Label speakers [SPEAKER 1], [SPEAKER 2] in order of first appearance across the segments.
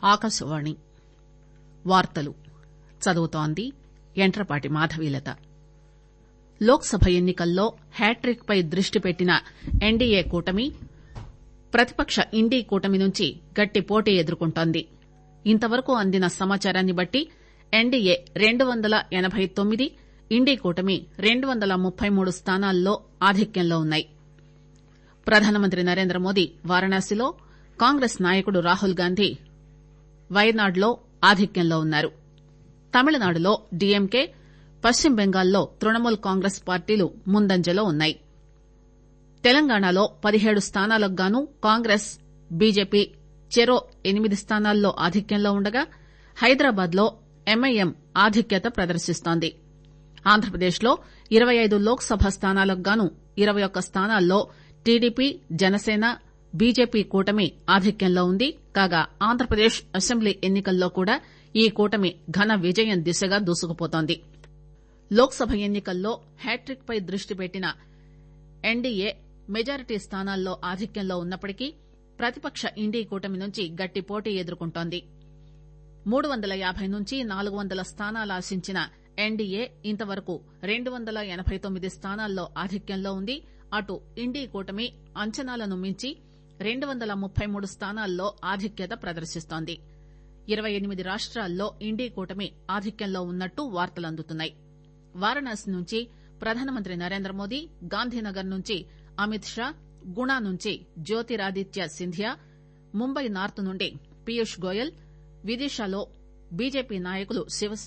[SPEAKER 1] ఆకాశవాణి వార్తలు చదువుతోంది యంట్రపాటి మాధవీలత లోక్ సభ ఎన్ని కల్లో హ్యాట్రిక్ పై దృష్టి పెట్టిన ఎన్డీఏ కూటమి ప్రతిపక్ష ఇండీ కూటమి నుంచి గట్టి పోటీ ఎదుర్కొంటోంది ఇంతవరకు అందిన సమాచారాన్ని బట్టి ఎన్డీఏ రెండు వందల ఎనబై తొమ్మిది ఇండీ కూటమి రెండు వందల ముప్పై మూడు స్థానాల్లో ఆధిక్యంలో ఉన్నాయి ప్రధానమంత్రి నరేంద్రమోదీ వారణాసిలో కాంగ్రెస్ నాయకుడు రాహుల్ గాంధీ వయనాడ్లో ఆధిక్యంలో ఉన్నారు తమిళనాడులో డీఎంకే పశ్చిమ బెంగాల్లో తృణమూల్ కాంగ్రెస్ పార్టీలు ముందంజలో ఉన్నాయి తెలంగాణలో పదిహేడు స్థానాలకు గాను కాంగ్రెస్ బీజేపీ చెరో ఎనిమిది స్థానాల్లో ఆధిక్యంలో ఉండగా హైదరాబాద్ లో ఎంఐఎం ఆధిక్యత ప్రదర్శిస్తోంది ఆంధ్రప్రదేశ్ లో ఇరవై ఐదు లోక్ సభ స్థానాలకు గాను ఇరవై ఒక్క స్థానాల్లో టీడీపీ జనసేన బీజేపీ కూటమి ఆధిక్యంలో ఉంది కాగా ఆంధ్రప్రదేశ్ అసెంబ్లీ ఎన్ని కల్లో కూడా ఈ కూటమి ఘన విజయం దిశగా దూసుకుపోతోంది లోక్ సభ ఎన్ని కల్లో హ్యాట్రిక్ పై దృష్టి పెట్టిన ఎన్డీఏ మెజారిటీ స్థానాల్లో ఆధిక్యంలో ఉన్నప్పటికీ ప్రతిపక్ష ఇండీ కూటమి నుంచి గట్టి పోటీ ఎదుర్కొంటోంది మూడు వందల యాబై నుంచి నాలుగు వందల స్థానాలు ఆశించిన ఎన్డీఏ ఇంతవరకు రెండు వందల ఎనబై తొమ్మిది స్థానాల్లో ఆధిక్యంలో ఉంది అటు ఇండీ కూటమి అంచనాలను మించి రెండు వందల ముప్పై మూడు స్థానాల్లో ఆధిక్యత ప్రదర్శిస్తోంది ఇరవై ఎనిమిది రాష్టాల్లో ఇండీ కూటమి ఆధిక్యంలో ఉన్నట్టు వార్తలందుతున్నాయి వారణాసి నుంచి ప్రధానమంత్రి నరేంద్రమోదీ గాంధీనగర్ నుంచి అమిత్ షా గుణా నుంచి జ్యోతిరాదిత్య సింధియా ముంబై నార్త్ నుండి పీయూష్ గోయల్ విదిశాలో బీజేపీ నాయకులు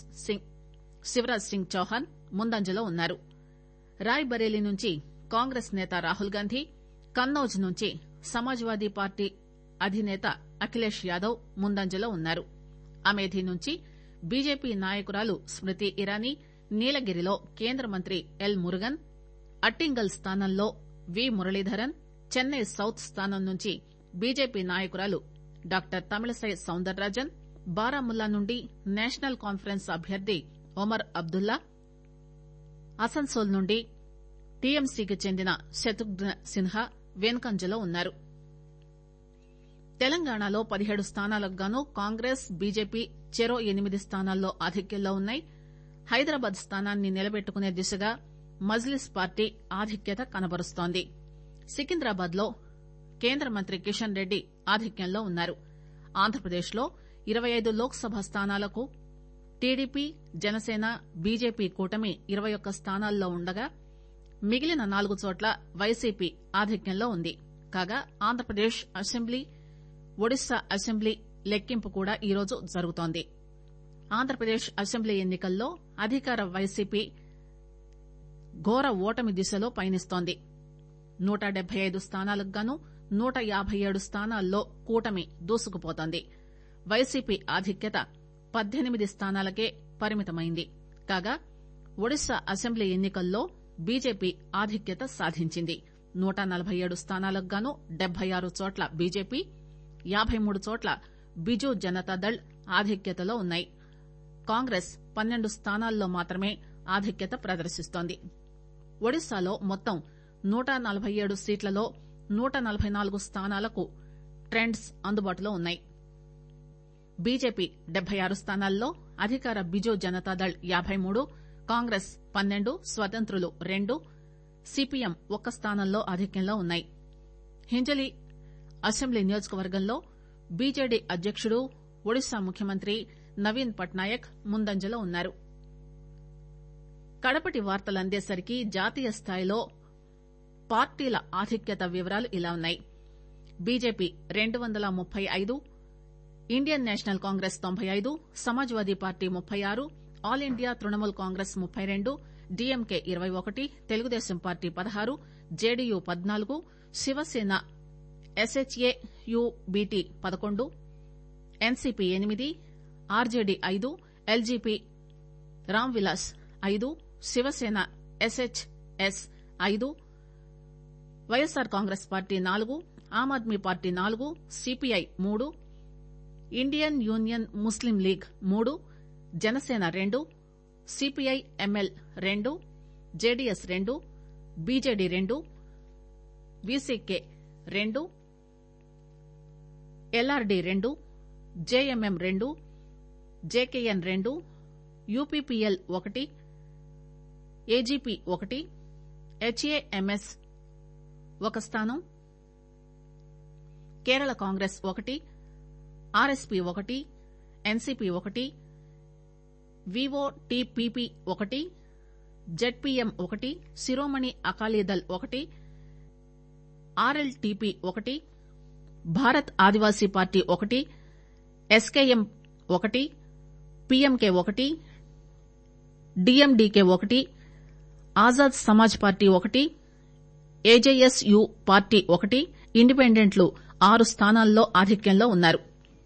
[SPEAKER 1] శివరాజ్ సింగ్ చౌహాన్ ముందంజలో ఉన్నారు రాయ్ బరేలీ నుంచి కాంగ్రెస్ నేత రాహుల్ గాంధీ కన్నౌజ్ నుంచి సమాజ్వాదీ పార్టీ అధినేత అఖిలేష్ యాదవ్ ముందంజలో ఉన్నారు అమేథీ నుంచి బీజేపీ నాయకురాలు స్మృతి ఇరానీ నీలగిరిలో కేంద్ర మంత్రి ఎల్ మురుగన్ అట్టింగల్ స్థానంలో వి మురళీధరన్ చెన్నై సౌత్ స్థానం నుంచి బీజేపీ నాయకురాలు డాక్టర్ తమిళసై సౌందరరాజన్ బారాముల్లా నుండి నేషనల్ కాన్ఫరెన్స్ అభ్యర్థి ఒమర్ అబ్దుల్లా అసన్సోల్ నుండి టీఎంసీకి చెందిన శత్రుఘ్న సిన్హా వెనుకంజలో ఉన్నారు తెలంగాణలో పదిహేడు స్థానాలకు గాను కాంగ్రెస్ బీజేపీ చెరో ఎనిమిది స్థానాల్లో ఆధిక్యంలో ఉన్నాయి హైదరాబాద్ స్థానాన్ని నిలబెట్టుకునే దిశగా మజ్లిస్ పార్టీ ఆధిక్యత కనబరుస్తోంది సికింద్రాబాద్ లో కేంద్ర మంత్రి కిషన్ రెడ్డి ఆధిక్యంలో ఉన్నారు ఆంధ్రప్రదేశ్ లో ఇరవై ఐదు లోక్ సభ స్థానాలకు టీడీపీ జనసేన బీజేపీ కూటమి ఇరవై ఒక్క స్థానాల్లో ఉండగా మిగిలిన నాలుగు చోట్ల వైసీపీ ఆధిక్యంలో ఉంది కాగా ఆంధ్రప్రదేశ్ అసెంబ్లీ ఒడిశా అసెంబ్లీ లెక్కింపు కూడా ఈరోజు జరుగుతోంది ఆంధ్రప్రదేశ్ అసెంబ్లీ ఎన్ని కల్లో అధికార వైసీపీ ఘోర ఓటమి దిశలో పయనిస్తోంది నూట డెబ్బై ఐదు స్థానాలకు గాను నూట యాబై ఏడు స్థానాల్లో కూటమి దూసుకుపోతోంది వైసీపీ ఆధిక్యత పద్దెనిమిది స్థానాలకే పరిమితమైంది కాగా ఒడిశా అసెంబ్లీ ఎన్ని కల్లో బీజేపీ ఆధిక్యత సాధించింది నూట నలబై ఏడు స్థానాలకు గాను డెబ్బై ఆరు చోట్ల బీజేపీ యాబై మూడు చోట్ల బిజు జనతాదళ్ ఆధిక్యతలో ఉన్నాయి కాంగ్రెస్ పన్నెండు స్థానాల్లో మాత్రమే ఆధిక్యత ప్రదర్శిస్తోంది ఒడిశాలో మొత్తం నూట నలబై ఏడు సీట్లలో నూట నలబై నాలుగు స్థానాలకు ట్రెండ్స్ అందుబాటులో ఉన్నాయి బీజేపీ డెబ్బై ఆరు స్థానాల్లో అధికార బిజు జనతాదళ్ యాబై మూడు కాంగ్రెస్ పన్నెండు స్వతంత్రులు రెండు సిపిఎం ఒక్క స్థానంలో ఆధిక్యంలో ఉన్నాయి హింజలి అసెంబ్లీ నియోజకవర్గంలో బీజేడీ అధ్యకుడు ఒడిశా ముఖ్యమంత్రి నవీన్ పట్నాయక్ ముందంజలో ఉన్నారు కడపటి వార్తలు అందేసరికి జాతీయ స్థాయిలో పార్టీల ఆధిక్యత వివరాలు ఇలా ఉన్నాయి బీజేపీ రెండు వందల ముప్పై ఐదు ఇండియన్ నేషనల్ కాంగ్రెస్ తొంభై ఐదు సమాజ్వాదీ పార్టీ ముప్పై ఆరు ఆల్ ఇండియా తృణమూల్ కాంగ్రెస్ ముప్పై రెండు డీఎంకే ఇరవై ఒకటి తెలుగుదేశం పార్టీ పదహారు జేడీయూ పద్నాలుగు శివసేన ఎస్హెచ్ఏ యుబిటి పదకొండు ఎన్సీపీ ఎనిమిది ఆర్జేడీ ఐదు ఎల్జీపీ రామ్ విలాస్ ఐదు శివసేన ఎస్హెచ్ఎస్ ఐదు వైఎస్సార్ కాంగ్రెస్ పార్టీ నాలుగు ఆమ్ ఆద్మీ పార్టీ నాలుగు సిపిఐ మూడు ఇండియన్ యూనియన్ ముస్లిం లీగ్ మూడు జనసేన రెండు సిపిఐ ఎంఎల్ రెండు జేడీఎస్ రెండు బీజేడీ రెండు బీసీకే రెండు ఎల్ఆర్డీ రెండు జేఎంఎం రెండు జేకేఎన్ రెండు యూపీపీఎల్ ఒకటి ఏజీపీ ఒకటి హెచ్ఏఎంఎస్ ఒక స్థానం కేరళ కాంగ్రెస్ ఒకటి ఆర్ఎస్పీ ఒకటి ఎన్సీపీ ఒకటి వివోటీపీపీ ఒకటి జెడ్పీఎం ఒకటి శిరోమణి అకాలీదళ్ ఒకటి ఆర్ఎల్టీపీ ఒకటి భారత్ ఆదివాసీ పార్టీ ఒకటి ఎస్కేఎం ఒకటి పీఎంకే ఒకటి డీఎండీకే ఒకటి ఆజాద్ సమాజ్ పార్టీ ఒకటి ఏజేఎస్యూ పార్టీ ఒకటి ఇండిపెండెంట్లు ఆరు స్థానాల్లో ఆధిక్యంలో ఉన్నారు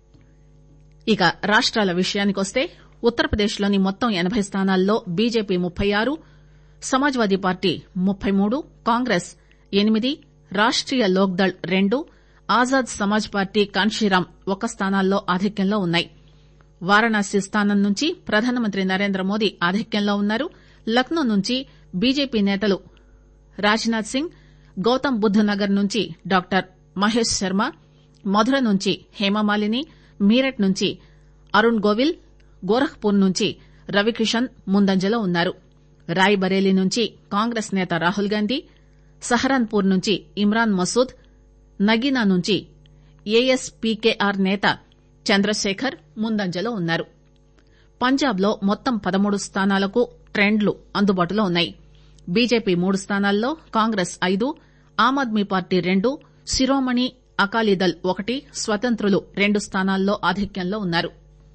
[SPEAKER 1] ఇక రాష్టాల విషయానికొస్తే ఉత్తరప్రదేశ్ లోని మొత్తం ఎనబై స్థానాల్లో బీజేపీ ముప్పై ఆరు సమాజ్వాదీ పార్టీ ముప్పై మూడు కాంగ్రెస్ ఎనిమిది రాష్టీయ లోక్ దళ్ రెండు ఆజాద్ సమాజ్ పార్టీ కాన్షీరాం ఒక స్థానాల్లో ఆధిక్యంలో ఉన్నాయి వారణాసి స్థానం నుంచి ప్రధానమంత్రి నరేంద్రమోదీ ఆధిక్యంలో ఉన్నారు లక్నో నుంచి బీజేపీ నేతలు రాజ్నాథ్ సింగ్ గౌతమ్ బుద్ద నగర్ నుంచి డాక్టర్ మహేష్ శర్మ మధుర నుంచి హేమమాలిని మీరట్ నుంచి అరుణ్ గోవిల్ గోరఖ్పూర్ నుంచి రవికిషన్ ముందంజలో ఉన్నారు రాయ్ బరేలీ నుంచి కాంగ్రెస్ నేత రాహుల్ గాంధీ సహరాన్పూర్ నుంచి ఇమ్రాన్ మసూద్ నగీనా నుంచి ఏఎస్పీకేఆర్ నేత చంద్రశేఖర్ ముందంజలో ఉన్నారు పంజాబ్ లో మొత్తం పదమూడు స్థానాలకు ట్రెండ్లు అందుబాటులో ఉన్నాయి బీజేపీ మూడు స్థానాల్లో కాంగ్రెస్ ఐదు ఆమ్ ఆద్మీ పార్టీ రెండు శిరోమణి అకాలీదళ్ ఒకటి స్వతంత్రులు రెండు స్థానాల్లో ఆధిక్యంలో ఉన్నారు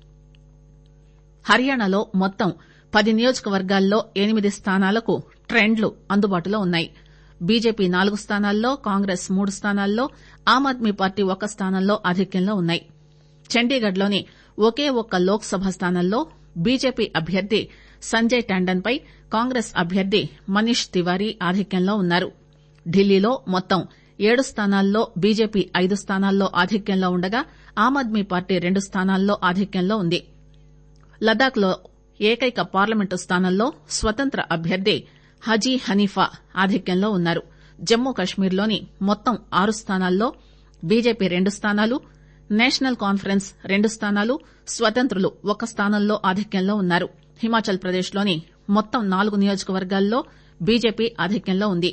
[SPEAKER 1] హర్యానాలో మొత్తం పది నియోజకవర్గాల్లో ఎనిమిది స్థానాలకు ట్రెండ్లు అందుబాటులో ఉన్నాయి బీజేపీ నాలుగు స్థానాల్లో కాంగ్రెస్ మూడు స్థానాల్లో ఆమ్ ఆద్మీ పార్టీ ఒక స్థానంలో ఆధిక్యంలో ఉన్నాయి చండీగఢ్ లోని ఒకే ఒక్క లోక్ సభ స్థానంలో బీజేపీ అభ్యర్థి సంజయ్ టాండన్ పై కాంగ్రెస్ అభ్యర్థి మనీష్ తివారీ ఆధిక్యంలో ఉన్నారు ఢిల్లీలో మొత్తం ఏడు స్థానాల్లో బీజేపీ ఐదు స్థానాల్లో ఆధిక్యంలో ఉండగా ఆమ్ ఆద్మీ పార్టీ రెండు స్థానాల్లో ఆధిక్యంలో ఉంది లదాఖ్ లో ఏకైక పార్లమెంటు స్థానంలో స్వతంత్ర అభ్యర్థి హజీ హనీఫా ఆధిక్యంలో ఉన్నారు జమ్మూ కశ్మీర్లోని మొత్తం ఆరు స్థానాల్లో బీజేపీ రెండు స్థానాలు నేషనల్ కాన్ఫరెన్స్ రెండు స్థానాలు స్వతంత్రులు ఒక స్థానంలో ఆధిక్యంలో ఉన్నారు హిమాచల్ ప్రదేశ్ లోని మొత్తం నాలుగు నియోజకవర్గాల్లో బీజేపీ ఆధిక్యంలో ఉంది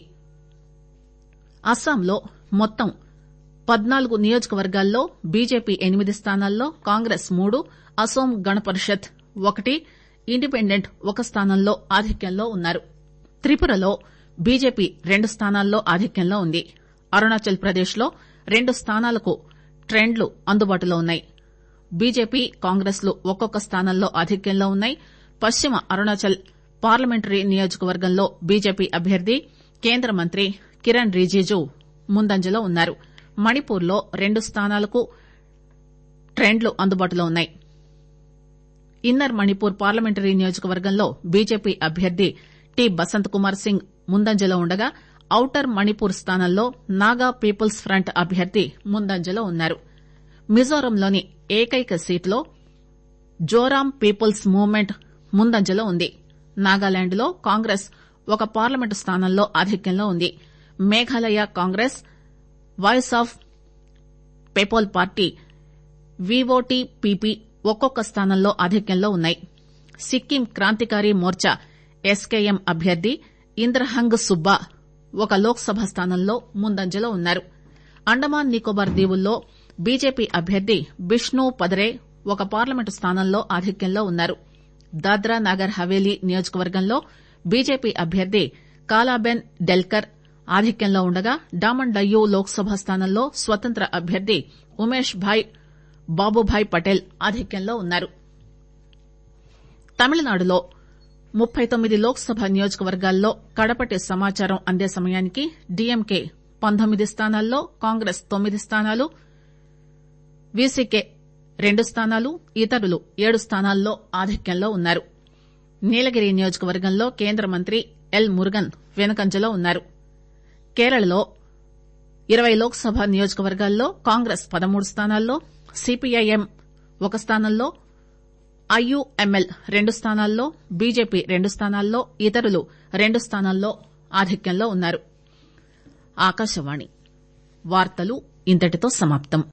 [SPEAKER 1] అస్సాంలో మొత్తం పద్నాలుగు నియోజకవర్గాల్లో బీజేపీ ఎనిమిది స్థానాల్లో కాంగ్రెస్ మూడు అసోం గణ పరిషత్ ఒకటి ఇండిపెండెంట్ ఒక స్థానంలో ఆధిక్యంలో ఉన్నారు త్రిపురలో బీజేపీ రెండు స్థానాల్లో ఆధిక్యంలో ఉంది అరుణాచల్ ప్రదేశ్ లో రెండు స్థానాలకు ట్రెండ్లు అందుబాటులో ఉన్నాయి బీజేపీ కాంగ్రెస్ లు ఒక్కొక్క స్థానంలో ఆధిక్యంలో ఉన్నాయి పశ్చిమ అరుణాచల్ పార్లమెంటరీ నియోజకవర్గంలో బీజేపీ అభ్యర్థి కేంద్ర మంత్రి కిరణ్ రిజిజు ముందంజలో ఉన్నారు మణిపూర్ లో రెండు స్థానాలకు ట్రెండ్లు అందుబాటులో ఉన్నాయి ఇన్నర్ మణిపూర్ పార్లమెంటరీ నియోజకవర్గంలో బీజేపీ అభ్యర్థి టి బసంత్ కుమార్ సింగ్ ముందంజలో ఉండగా ఔటర్ మణిపూర్ స్థానంలో నాగా పీపుల్స్ ఫ్రంట్ అభ్యర్థి ముందంజలో ఉన్నారు మిజోరంలోని ఏకైక సీట్లో జోరాం పీపుల్స్ మూవ్మెంట్ ముందంజలో ఉంది నాగాలాండ్ లో కాంగ్రెస్ ఒక పార్లమెంటు స్థానంలో ఆధిక్యంలో ఉంది Meghalaya Congress voice of people party VOTPP ఒక్కొక్క స్థానంలో ఆధిక్యంలో ఉన్నాయి సిక్కిం క్రాంతికారి మోర్చా ఎస్కేఎం అభ్యర్థి ఇంద్రహంగ్ సుబ్బా ఒక లోక్ సభ స్థానంలో ముందంజలో ఉన్నారు అండమాన్ నికోబార్ దీవుల్లో బీజేపీ అభ్యర్థి బిష్ణు పదరే ఒక పార్లమెంటు స్థానంలో ఆధిక్యంలో ఉన్నారు దాద్రా నాగర్ హవేలీ నియోజకవర్గంలో బీజేపీ అభ్యర్థి కాలాబెన్ డెల్కర్ ఆధిక్యంలో ఉండగా డామన్ డయ్యూ లోక్ సభ స్థానంలో స్వతంత్ర అభ్యర్థి ఉమేష్ భాయ్ బాబుభాయ్ పటేల్ ఆధిక్యంలో ఉన్నారు తమిళనాడులో ముప్పై తొమ్మిది లోక్ సభ నియోజకవర్గాల్లో కడపటి సమాచారం అందే సమయానికి డీఎంకే పంతొమ్మిది స్థానాల్లో కాంగ్రెస్ తొమ్మిది స్థానాలు వీసీకే రెండు స్థానాలు ఇతరులు ఏడు స్థానాల్లో ఆధిక్యంలో ఉన్నారు నీలగిరి నియోజకవర్గంలో కేంద్ర మంత్రి ఎల్ మురుగన్ వెనుకంజలో ఉన్నారు కేరళలో ఇరవై లోక్ సభ నియోజకవర్గాల్లో కాంగ్రెస్ పదమూడు స్థానాల్లో సిపిఐఎం ఒక స్థానంలో ఐయుఎంఎల్ రెండు స్థానాల్లో బీజేపీ రెండు స్థానాల్లో ఇతరులు రెండు స్థానాల్లో ఆధిక్యంలో ఉన్నారు ఆకాశవాణి వార్తలు ఇంతటితో సమాప్తం